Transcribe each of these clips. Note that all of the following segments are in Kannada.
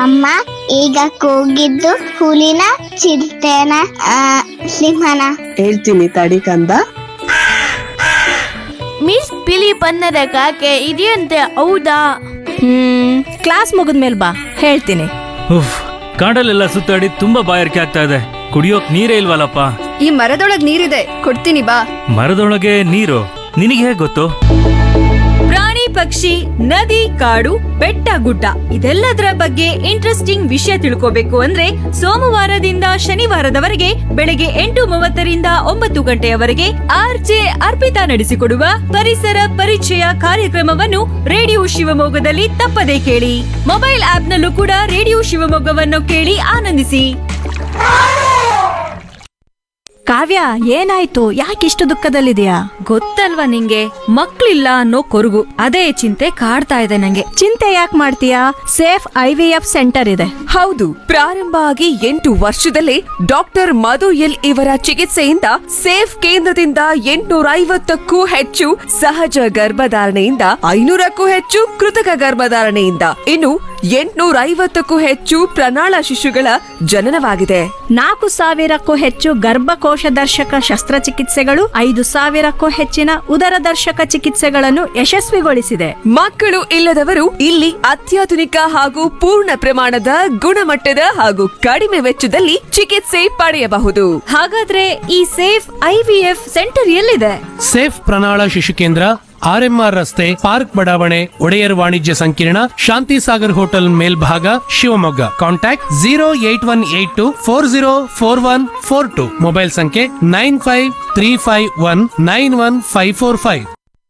ಅಮ್ಮ ಈಗ ಕೂಗಿದ್ದು ಹುಲಿನ ಚಿರತೆನ ಆ, ಸಿಂಹನ ಹೇಳ್ತೀನಿ ತಡಿ ಕಂದ ಮಿಸ್ ಬಿಳಿ ಬಣ್ಣದ ಕಾಗೆ ಇದೆಯಂತೆ ಹೌದಾ ಹ್ಮ್ ಕ್ಲಾಸ್ ಮುಗಿದ್ಮೇಲೆ ಬಾ ಹೇಳ್ತೀನಿ ಉಫ್ ಕಾಡಲ್ಲೆಲ್ಲ ಸುತ್ತಾಡಿ ತುಂಬಾ ಬಾಯಾರಿಕೆ ಆಗ್ತಾ ಇದೆ ಕುಡಿಯೋಕ್ ನೀರೇ ಇಲ್ವಲ್ಲಪ್ಪ ಈ ಮರದೊಳಗ್ ನೀರಿದೆ ಕೊಡ್ತೀನಿ ಬಾ ಮರದೊಳಗೆ ನೀರು ನಿನಗೆ ಹೇಗ್ ಗೊತ್ತು ಪ್ರಾಣಿ ಪಕ್ಷಿ ನದಿ ಕಾಡು ಬೆಟ್ಟ ಗುಡ್ಡ ಇದೆಲ್ಲದರ ಬಗ್ಗೆ ಇಂಟ್ರೆಸ್ಟಿಂಗ್ ವಿಷಯ ತಿಳ್ಕೋಬೇಕು ಅಂದ್ರೆ ಸೋಮವಾರದಿಂದ ಶನಿವಾರದವರೆಗೆ ಬೆಳಗ್ಗೆ ಎಂಟು ಮೂವತ್ತರಿಂದ ಒಂಬತ್ತು ಗಂಟೆಯವರೆಗೆ ಆರ್ಜೆ ಅರ್ಪಿತಾ ನಡೆಸಿಕೊಡುವ ಪರಿಸರ ಪರಿಚಯ ಕಾರ್ಯಕ್ರಮವನ್ನು ರೇಡಿಯೋ ಶಿವಮೊಗ್ಗದಲ್ಲಿ ತಪ್ಪದೇ ಕೇಳಿ ಮೊಬೈಲ್ ಆಪ್ನಲ್ಲೂ ಕೂಡ ರೇಡಿಯೋ ಶಿವಮೊಗ್ಗವನ್ನು ಕೇಳಿ ಆನಂದಿಸಿ ಕಾವ್ಯ ಏನಾಯ್ತು ಯಾಕಿಷ್ಟು ದುಃಖದಲ್ಲಿದೆಯಾ ಗೊತ್ತಲ್ವಾ ನಿಂಗೆ ಮಕ್ಳಿಲ್ಲ ಅನ್ನೋ ಕೊರಗು ಅದೇ ಚಿಂತೆ ಕಾಡ್ತಾ ಇದೆ ನಂಗೆ ಚಿಂತೆ ಯಾಕೆ ಮಾಡ್ತೀಯಾ safe I V F centre ಇದೆ ಹೌದು ಪ್ರಾರಂಭ ಆಗಿ ಎಂಟು ವರ್ಷದಲ್ಲೇ ಡಾಕ್ಟರ್ ಮಧು ಎಲ್ ಇವರ ಚಿಕಿತ್ಸೆಯಿಂದ ಸೇಫ್ ಕೇಂದ್ರದಿಂದ ಎಂಟುನೂರ ಐವತ್ತಕ್ಕೂ ಹೆಚ್ಚು ಸಹಜ ಗರ್ಭಧಾರಣೆಯಿಂದ ಐನೂರಕ್ಕೂ ಹೆಚ್ಚು ಕೃತಕ ಗರ್ಭಧಾರಣೆಯಿಂದ ಇನ್ನು ಎಂಟುನೂರ ಐವತ್ತಕ್ಕೂ ಹೆಚ್ಚು ಪ್ರಣಾಳ ಶಿಶುಗಳ ಜನನವಾಗಿದೆ ನಾಲ್ಕು ಸಾವಿರಕ್ಕೂ ಹೆಚ್ಚು ಗರ್ಭಕೋಶ ದರ್ಶಕ ಶಸ್ತ್ರಚಿಕಿತ್ಸೆಗಳು ಐದು ಸಾವಿರಕ್ಕೂ ಹೆಚ್ಚಿನ ಉದರ ದರ್ಶಕ ಚಿಕಿತ್ಸೆಗಳನ್ನು ಯಶಸ್ವಿಗೊಳಿಸಿದೆ ಮಕ್ಕಳು ಇಲ್ಲದವರು ಇಲ್ಲಿ ಅತ್ಯಾಧುನಿಕ ಹಾಗೂ ಪೂರ್ಣ ಪ್ರಮಾಣದ ಗುಣಮಟ್ಟದ ಹಾಗೂ ಕಡಿಮೆ ವೆಚ್ಚದಲ್ಲಿ ಚಿಕಿತ್ಸೆ ಪಡೆಯಬಹುದು ಹಾಗಾದ್ರೆ ಈ ಸೇಫ್ ಐವಿಎಫ್ ಸೆಂಟರ್ ಎಲ್ಲಿದೆ ಸೇಫ್ ಪ್ರಣಾಳ ಶಿಶು ಕೇಂದ್ರ ಆರ್ಎಂಆರ್ ರಸ್ತೆ ಪಾರ್ಕ್ ಬಡಾವಣೆ ಒಡೆಯರ್ ವಾಣಿಜ್ಯ ಸಂಕೀರ್ಣ ಶಾಂತಿ ಸಾಗರ್ ಹೋಟೆಲ್ ಮೇಲ್ಭಾಗ Shivamogga contact zero eight one eight two four zero four one four two mobile ಸಂಖ್ಯೆ nine five three five one nine one five four five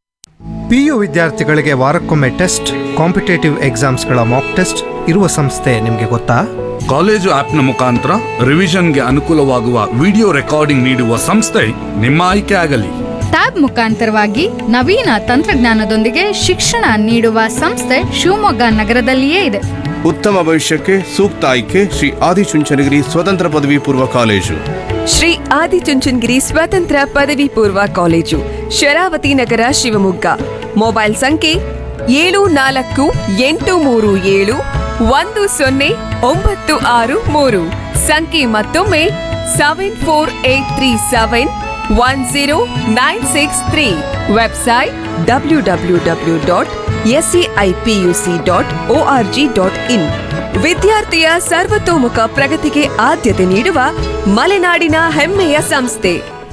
PU ವಿದ್ಯಾರ್ಥಿಗಳಿಗೆ ವಾರಕ್ಕೊಮ್ಮೆ ಟೆಸ್ಟ್ ಕಾಂಪಿಟೇಟಿವ್ ಎಕ್ಸಾಮ್ಸ್ಗಳ ಮಾಕ್ ಟೆಸ್ಟ್ ಇರುವ ಸಂಸ್ಥೆ ನಿಮಗೆ ಗೊತ್ತಾ ಕಾಲೇಜು ಆಪ್ನ ಮುಖಾಂತರ ರಿವಿಷನ್ಗೆ ಅನುಕೂಲವಾಗುವ ವಿಡಿಯೋ ರೆಕಾರ್ಡಿಂಗ್ ನೀಡುವ ಸಂಸ್ಥೆ ನಿಮ್ಮ ಆಯ್ಕೆ ಆಗಲಿ ಟ್ಯಾಬ್ ಮುಖಾಂತರವಾಗಿ ನವೀನ ತಂತ್ರಜ್ಞಾನದೊಂದಿಗೆ ಶಿಕ್ಷಣ ನೀಡುವ ಸಂಸ್ಥೆ ಶಿವಮೊಗ್ಗ ನಗರದಲ್ಲಿಯೇ ಇದೆ ಉತ್ತಮ ಭವಿಷ್ಯಕ್ಕೆ ಸೂಕ್ತ ಆಯ್ಕೆ ಶ್ರೀ ಆದಿಚುಂಚನಗಿರಿ ಸ್ವತಂತ್ರ ಪದವಿ ಪೂರ್ವ ಕಾಲೇಜು ಶ್ರೀ ಆದಿಚುಂಚನಗಿರಿ ಸ್ವತಂತ್ರ ಪದವಿ ಪೂರ್ವ ಕಾಲೇಜು ಶರಾವತಿ ನಗರ ಶಿವಮೊಗ್ಗ ಮೊಬೈಲ್ ಸಂಖ್ಯೆ ಏಳು ನಾಲ್ಕು ಎಂಟು ಮೂರು ಏಳು ಒಂದು ಸೊನ್ನೆ ಒಂಬತ್ತು ಆರು ಮೂರು ಸಂಖ್ಯೆ ಮತ್ತೊಮ್ಮೆ seven four eight three seven one zero nine six three website W W W dot SCIPUC dot O R G dot in ವಿದ್ಯಾರ್ಥಿಯ ಸರ್ವತೋಮುಖ ಪ್ರಗತಿಗೆ ಆದ್ಯತೆ ನೀಡುವ ಮಲೆನಾಡಿನ ಹೆಮ್ಮೆಯ ಸಂಸ್ಥೆ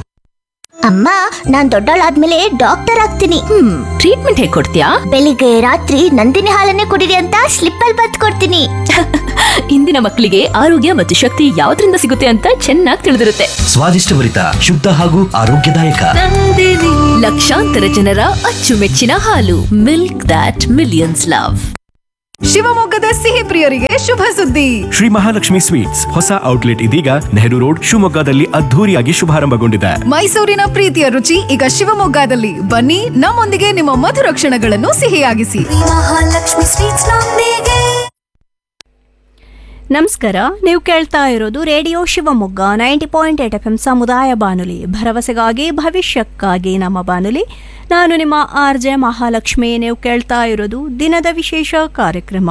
ಅಮ್ಮ ನಾನ್ ದೊಡ್ಡವಳಾದ್ಮೇಲೆ ಡಾಕ್ಟರ್ ಆಗ್ತೀನಿ ಟ್ರೀಟ್ಮೆಂಟ್ ಹೇಗೆ ಕೊಡ್ತೀಯಾ ಬೆಳಿಗ್ಗೆ ರಾತ್ರಿ ನಂದಿನಿ ಹಾಲನ್ನೇ ಕುಡಿರಿ ಅಂತ ಸ್ಲಿಪ್ ಅಲ್ಲಿ ಬತ್ ಕೊಡ್ತೀನಿ ಇಂದಿನ ಮಕ್ಕಳಿಗೆ ಆರೋಗ್ಯ ಮತ್ತು ಶಕ್ತಿ ಯಾವ್ದ್ರಿಂದ ಸಿಗುತ್ತೆ ಅಂತ ಚೆನ್ನಾಗಿ ತಿಳಿದಿರುತ್ತೆ ಸ್ವಾದಿಷ್ಟಭರಿತ ಶುದ್ಧ ಹಾಗೂ ಆರೋಗ್ಯದಾಯಕ ಲಕ್ಷಾಂತರ ಜನರ ಅಚ್ಚುಮೆಚ್ಚಿನ ಹಾಲು ಮಿಲ್ಕ್ ದಾಟ್ ಮಿಲಿಯನ್ಸ್ ಲವ್ ಶಿವಮೊಗ್ಗದ ಸಿಹಿ ಪ್ರಿಯರಿಗೆ ಶುಭ ಸುದ್ದಿ ಶ್ರೀ ಮಹಾಲಕ್ಷ್ಮಿ ಸ್ವೀಟ್ಸ್ ಹೊಸ ಔಟ್ಲೆಟ್ ಇದೀಗ ನೆಹರು ರೋಡ್ ಶಿವಮೊಗ್ಗದಲ್ಲಿ ಅದ್ಧೂರಿಯಾಗಿ ಶುಭಾರಂಭಗೊಂಡಿದೆ ಮೈಸೂರಿನ ಪ್ರೀತಿಯ ರುಚಿ ಈಗ ಶಿವಮೊಗ್ಗದಲ್ಲಿ ಬನ್ನಿ ನಮ್ಮೊಂದಿಗೆ ನಿಮ್ಮ ಮಧುರ ಕ್ಷಣಗಳನ್ನು ಸಿಹಿಯಾಗಿಸಿ ನಮಸ್ಕಾರ ನೀವು ಕೇಳ್ತಾ ಇರೋದು radio Shivamogga ninety point eight F M ಸಮುದಾಯ ಬಾನುಲಿ ಭರವಸೆಗಾಗಿ ಭವಿಷ್ಯಕ್ಕಾಗಿ ನಮ್ಮ ಬಾನುಲಿ ನಾನು ನಿಮ್ಮ ಆರ್ ಜೆ ಮಹಾಲಕ್ಷ್ಮಿ ನೀವು ಕೇಳ್ತಾ ಇರೋದು ದಿನದ ವಿಶೇಷ ಕಾರ್ಯಕ್ರಮ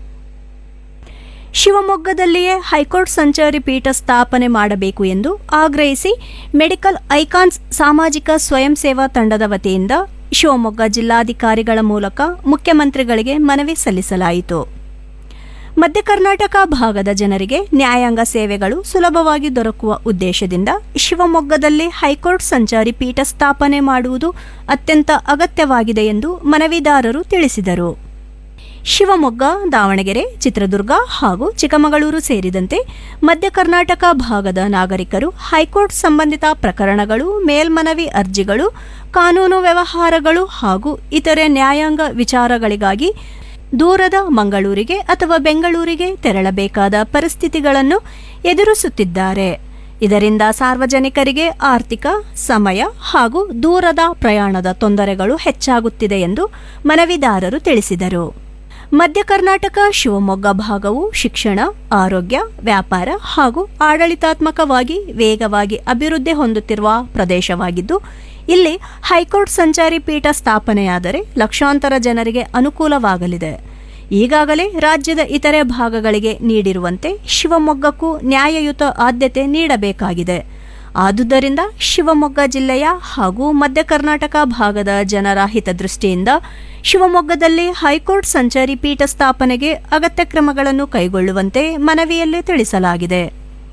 ಶಿವಮೊಗ್ಗದಲ್ಲಿಯೇ ಹೈಕೋರ್ಟ್ ಸಂಚಾರಿ ಪೀಠ ಸ್ಥಾಪನೆ ಮಾಡಬೇಕು ಎಂದು ಆಗ್ರಹಿಸಿ ಮೆಡಿಕಲ್ ಐಕಾನ್ಸ್ ಸಾಮಾಜಿಕ ಸ್ವಯಂ ಸೇವಾ ತಂಡದ ವತಿಯಿಂದ ಶಿವಮೊಗ್ಗ ಜಿಲ್ಲಾಧಿಕಾರಿಗಳ ಮೂಲಕ ಮುಖ್ಯಮಂತ್ರಿಗಳಿಗೆ ಮನವಿ ಸಲ್ಲಿಸಲಾಯಿತು ಮಧ್ಯ ಕರ್ನಾಟಕ ಭಾಗದ ಜನರಿಗೆ ನ್ಯಾಯಾಂಗ ಸೇವೆಗಳು ಸುಲಭವಾಗಿ ದೊರಕುವ ಉದ್ದೇಶದಿಂದ ಶಿವಮೊಗ್ಗದಲ್ಲಿ ಹೈಕೋರ್ಟ್ ಸಂಚಾರಿ ಪೀಠ ಸ್ಥಾಪನೆ ಮಾಡುವುದು ಅತ್ಯಂತ ಅಗತ್ಯವಾಗಿದೆ ಎಂದು ಮನವಿದಾರರು ತಿಳಿಸಿದರು ಶಿವಮೊಗ್ಗ ದಾವಣಗೆರೆ ಚಿತ್ರದುರ್ಗ ಹಾಗೂ ಚಿಕ್ಕಮಗಳೂರು ಸೇರಿದಂತೆ ಮಧ್ಯ ಕರ್ನಾಟಕ ಭಾಗದ ನಾಗರಿಕರು ಹೈಕೋರ್ಟ್ ಸಂಬಂಧಿತ ಪ್ರಕರಣಗಳು ಮೇಲ್ಮನವಿ ಅರ್ಜಿಗಳು ಕಾನೂನು ವ್ಯವಹಾರಗಳು ಹಾಗೂ ಇತರೆ ನ್ಯಾಯಾಂಗ ವಿಚಾರಗಳಿಗಾಗಿ ದೂರದ ಮಂಗಳೂರಿಗೆ ಅಥವಾ ಬೆಂಗಳೂರಿಗೆ ತೆರಳಬೇಕಾದ ಪರಿಸ್ಥಿತಿಗಳನ್ನು ಎದುರಿಸುತ್ತಿದ್ದಾರೆ ಇದರಿಂದ ಸಾರ್ವಜನಿಕರಿಗೆ ಆರ್ಥಿಕ ಸಮಯ ಹಾಗೂ ದೂರದ ಪ್ರಯಾಣದ ತೊಂದರೆಗಳು ಹೆಚ್ಚಾಗುತ್ತಿದೆ ಎಂದು ಮನವಿದಾರರು ತಿಳಿಸಿದರು ಮಧ್ಯ ಕರ್ನಾಟಕ ಶಿವಮೊಗ್ಗ ಭಾಗವು ಶಿಕ್ಷಣ ಆರೋಗ್ಯ ವ್ಯಾಪಾರ ಹಾಗೂ ಆಡಳಿತಾತ್ಮಕವಾಗಿ ವೇಗವಾಗಿ ಅಭಿವೃದ್ಧಿ ಹೊಂದುತ್ತಿರುವ ಪ್ರದೇಶವಾಗಿದ್ದು ಇಲ್ಲಿ ಹೈಕೋರ್ಟ್ ಸಂಚಾರಿ ಪೀಠ ಸ್ಥಾಪನೆಯಾದರೆ ಲಕ್ಷಾಂತರ ಜನರಿಗೆ ಅನುಕೂಲವಾಗಲಿದೆ ಈಗಾಗಲೇ ರಾಜ್ಯದ ಇತರೆ ಭಾಗಗಳಿಗೆ ನೀಡಿರುವಂತೆ ಶಿವಮೊಗ್ಗಕ್ಕೂ ನ್ಯಾಯಯುತ ಆದ್ಯತೆ ನೀಡಬೇಕಾಗಿದೆ ಆದುದರಿಂದ ಶಿವಮೊಗ್ಗ ಜಿಲ್ಲೆಯ ಹಾಗೂ ಮಧ್ಯ ಕರ್ನಾಟಕ ಭಾಗದ ಜನರ ಹಿತದೃಷ್ಟಿಯಿಂದ ಶಿವಮೊಗ್ಗದಲ್ಲಿ ಹೈಕೋರ್ಟ್ ಸಂಚಾರಿ ಪೀಠ ಸ್ಥಾಪನೆಗೆ ಅಗತ್ಯ ಕ್ರಮಗಳನ್ನು ಕೈಗೊಳ್ಳುವಂತೆ ಮನವಿಯಲ್ಲಿ ತಿಳಿಸಲಾಗಿದೆ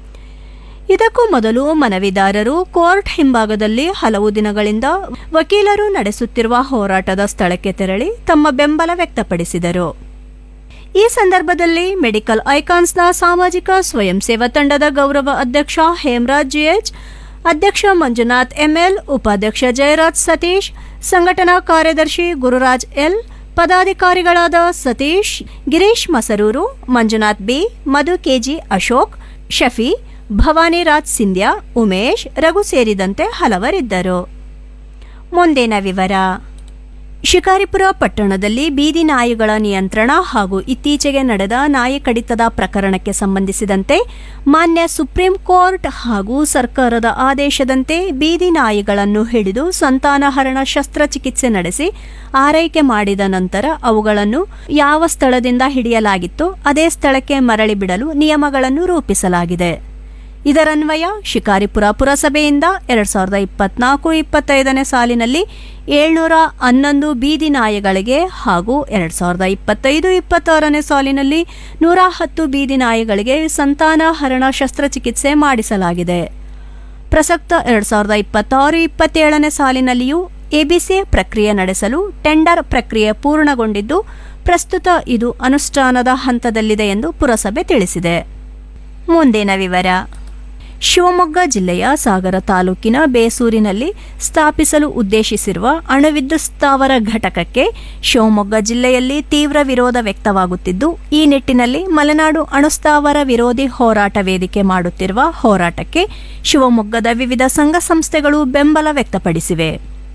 ಇದಕ್ಕೂ ಮೊದಲು ಮನವಿದಾರರು ಕೋರ್ಟ್ ಹಿಂಭಾಗದಲ್ಲಿ ಹಲವು ದಿನಗಳಿಂದ ವಕೀಲರು ನಡೆಸುತ್ತಿರುವ ಹೋರಾಟದ ಸ್ಥಳಕ್ಕೆ ತೆರಳಿ ತಮ್ಮ ಬೆಂಬಲ ವ್ಯಕ್ತಪಡಿಸಿದರು ಈ ಸಂದರ್ಭದಲ್ಲಿ ಮೆಡಿಕಲ್ ಐಕಾನ್ಸ್ನ ಸಾಮಾಜಿಕ ಸ್ವಯಂ ಸೇವಾ ತಂಡದ ಗೌರವ ಅಧ್ಯಕ್ಷ ಹೇಮರಾಜ್ ಜಿಎಚ್ ಅಧ್ಯಕ್ಷ ಮಂಜುನಾಥ್ ಎಂಎಲ್ ಉಪಾಧ್ಯಕ್ಷ ಜಯರಾಜ್ ಸತೀಶ್ ಸಂಘಟನಾ ಕಾರ್ಯದರ್ಶಿ ಗುರುರಾಜ್ ಎಲ್ ಪದಾಧಿಕಾರಿಗಳಾದ ಸತೀಶ್ ಗಿರೀಶ್ ಮಸರೂರು ಮಂಜುನಾಥ್ ಬಿ ಮಧು ಕೆಜಿ ಅಶೋಕ್ ಶಫಿ ಭವಾನಿ ರಾಜ್ ಸಿಂಧ್ಯಾ ಉಮೇಶ್ ರಘು ಸೇರಿದಂತೆ ಹಲವರಿದ್ದರು ಮುಂದಿನ ವಿವರ ಶಿಕಾರಿಪುರ ಪಟ್ಟಣದಲ್ಲಿ ಬೀದಿ ನಾಯಿಗಳ ನಿಯಂತ್ರಣ ಹಾಗೂ ಇತ್ತೀಚೆಗೆ ನಡೆದ ನಾಯಿ ಕಡಿತದ ಪ್ರಕರಣಕ್ಕೆ ಸಂಬಂಧಿಸಿದಂತೆ ಮಾನ್ಯ ಸುಪ್ರೀಂ ಕೋರ್ಟ್ ಹಾಗೂ ಸರ್ಕಾರದ ಆದೇಶದಂತೆ ಬೀದಿ ನಾಯಿಗಳನ್ನು ಹಿಡಿದು ಸಂತಾನಹರಣ ಶಸ್ತ್ರಚಿಕಿತ್ಸೆ ನಡೆಸಿ ಆರೈಕೆ ಮಾಡಿದ ನಂತರ ಅವುಗಳನ್ನು ಯಾವ ಸ್ಥಳದಿಂದ ಹಿಡಿಯಲಾಗಿತ್ತೋ ಅದೇ ಸ್ಥಳಕ್ಕೆ ಮರಳಿ ಬಿಡಲು ನಿಯಮಗಳನ್ನು ರೂಪಿಸಲಾಗಿದೆ ಇದರನ್ವಯ ಶಿಕಾರಿಪುರ ಪುರಸಭೆಯಿಂದ ಎರಡ್ ಸಾವಿರದ ಇಪ್ಪತ್ನಾಲ್ಕು ಇಪ್ಪತ್ತೈದನೇ ಸಾಲಿನಲ್ಲಿ ಏಳ್ನೂರ ಹನ್ನೊಂದು ಬೀದಿ ನಾಯಿಗಳಿಗೆ ಹಾಗೂ ಎರಡ್ ಸಾವಿರದ ಇಪ್ಪತ್ತೈದು ಇಪ್ಪತ್ತಾರನೇ ಸಾಲಿನಲ್ಲಿ ನೂರ ಹತ್ತು ಬೀದಿ ನಾಯಿಗಳಿಗೆ ಸಂತಾನಹರಣ ಶಸ್ತ್ರಚಿಕಿತ್ಸೆ ಮಾಡಿಸಲಾಗಿದೆ ಪ್ರಸಕ್ತ ಎರಡ್ ಸಾವಿರದ ಇಪ್ಪತ್ತಾರು ಇಪ್ಪತ್ತೇಳನೇ ಸಾಲಿನಲ್ಲಿಯೂ ಎಬಿಸಿ ಪ್ರಕ್ರಿಯೆ ನಡೆಸಲು ಟೆಂಡರ್ ಪ್ರಕ್ರಿಯೆ ಪೂರ್ಣಗೊಂಡಿದ್ದು ಪ್ರಸ್ತುತ ಇದು ಅನುಷ್ಠಾನದ ಹಂತದಲ್ಲಿದೆ ಎಂದು ಪುರಸಭೆ ತಿಳಿಸಿದೆ ಮುಂದಿನ ವಿವರ ಶಿವಮೊಗ್ಗ ಜಿಲ್ಲೆಯ ಸಾಗರ ತಾಲೂಕಿನ ಬೇಸೂರಿನಲ್ಲಿ ಸ್ಥಾಪಿಸಲು ಉದ್ದೇಶಿಸಿರುವ ಅಣುವಿದ್ಯುತ್ ಸ್ಥಾವರ ಘಟಕಕ್ಕೆ ಶಿವಮೊಗ್ಗ ಜಿಲ್ಲೆಯಲ್ಲಿ ತೀವ್ರ ವಿರೋಧ ವ್ಯಕ್ತವಾಗುತ್ತಿದ್ದು ಈ ನಿಟ್ಟಿನಲ್ಲಿ ಮಲೆನಾಡು ಅಣುಸ್ಥಾವರ ವಿರೋಧಿ ಹೋರಾಟ ವೇದಿಕೆ ಮಾಡುತ್ತಿರುವ ಹೋರಾಟಕ್ಕೆ ಶಿವಮೊಗ್ಗದ ವಿವಿಧ ಸಂಘ ಸಂಸ್ಥೆಗಳು ಬೆಂಬಲ ವ್ಯಕ್ತಪಡಿಸಿವೆ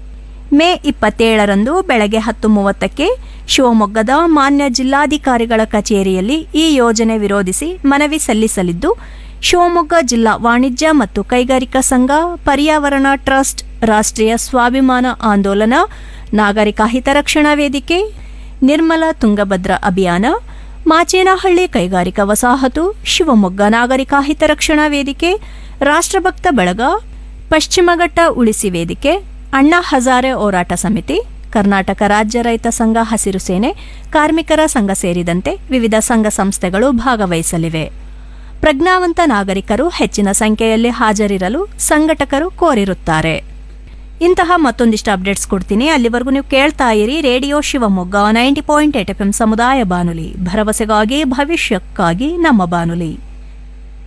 ಮೇ ಇಪ್ಪತ್ತೇಳರಂದು ಬೆಳಗ್ಗೆ ಹತ್ತು ಮೂವತ್ತಕ್ಕೆ ಶಿವಮೊಗ್ಗದ ಮಾನ್ಯ ಜಿಲ್ಲಾಧಿಕಾರಿಗಳ ಕಚೇರಿಯಲ್ಲಿ ಈ ಯೋಜನೆ ವಿರೋಧಿಸಿ ಮನವಿ ಸಲ್ಲಿಸಲಿದ್ದು ಶಿವಮೊಗ್ಗ ಜಿಲ್ಲಾ ವಾಣಿಜ್ಯ ಮತ್ತು ಕೈಗಾರಿಕಾ ಸಂಘ ಪರ್ಯಾವರಣ ಟ್ರಸ್ಟ್ ರಾಷ್ಟ್ರೀಯ ಸ್ವಾಭಿಮಾನ ಆಂದೋಲನ ನಾಗರಿಕ ಹಿತರಕ್ಷಣಾ ವೇದಿಕೆ ನಿರ್ಮಲ ತುಂಗಭದ್ರಾ ಅಭಿಯಾನ ಮಾಚೇನಹಳ್ಳಿ ಕೈಗಾರಿಕಾ ವಸಾಹತು ಶಿವಮೊಗ್ಗ ನಾಗರಿಕ ಹಿತರಕ್ಷಣಾ ವೇದಿಕೆ ರಾಷ್ಟ್ರಭಕ್ತ ಬಳಗ ಪಶ್ಚಿಮಘಟ್ಟ ಉಳಿಸಿ ವೇದಿಕೆ ಅಣ್ಣಾ ಹಜಾರೆ ಹೋರಾಟ ಸಮಿತಿ ಕರ್ನಾಟಕ ರಾಜ್ಯ ರೈತ ಸಂಘ ಹಸಿರು ಸೇನೆ ಕಾರ್ಮಿಕರ ಸಂಘ ಸೇರಿದಂತೆ ವಿವಿಧ ಸಂಘ ಸಂಸ್ಥೆಗಳು ಭಾಗವಹಿಸಲಿವೆ ಪ್ರಜ್ಞಾವಂತ ನಾಗರಿಕರು ಹೆಚ್ಚಿನ ಸಂಖ್ಯೆಯಲ್ಲಿ ಹಾಜರಿರಲು ಸಂಘಟಕರು ಕೋರಿರುತ್ತಾರೆ ಇಂತಹ ಮತ್ತೊಂದಿಷ್ಟು ಅಪ್ಡೇಟ್ಸ್ ಕೊಡ್ತೀನಿ ಅಲ್ಲಿವರೆಗೂ ನೀವು ಕೇಳ್ತಾ ಇರಿ radio Shivamogga ninety point eight F M ಸಮುದಾಯ ಬಾನುಲಿ ಭರವಸೆಗಾಗಿ ಭವಿಷ್ಯಕ್ಕಾಗಿ ನಮ್ಮ ಬಾನುಲಿ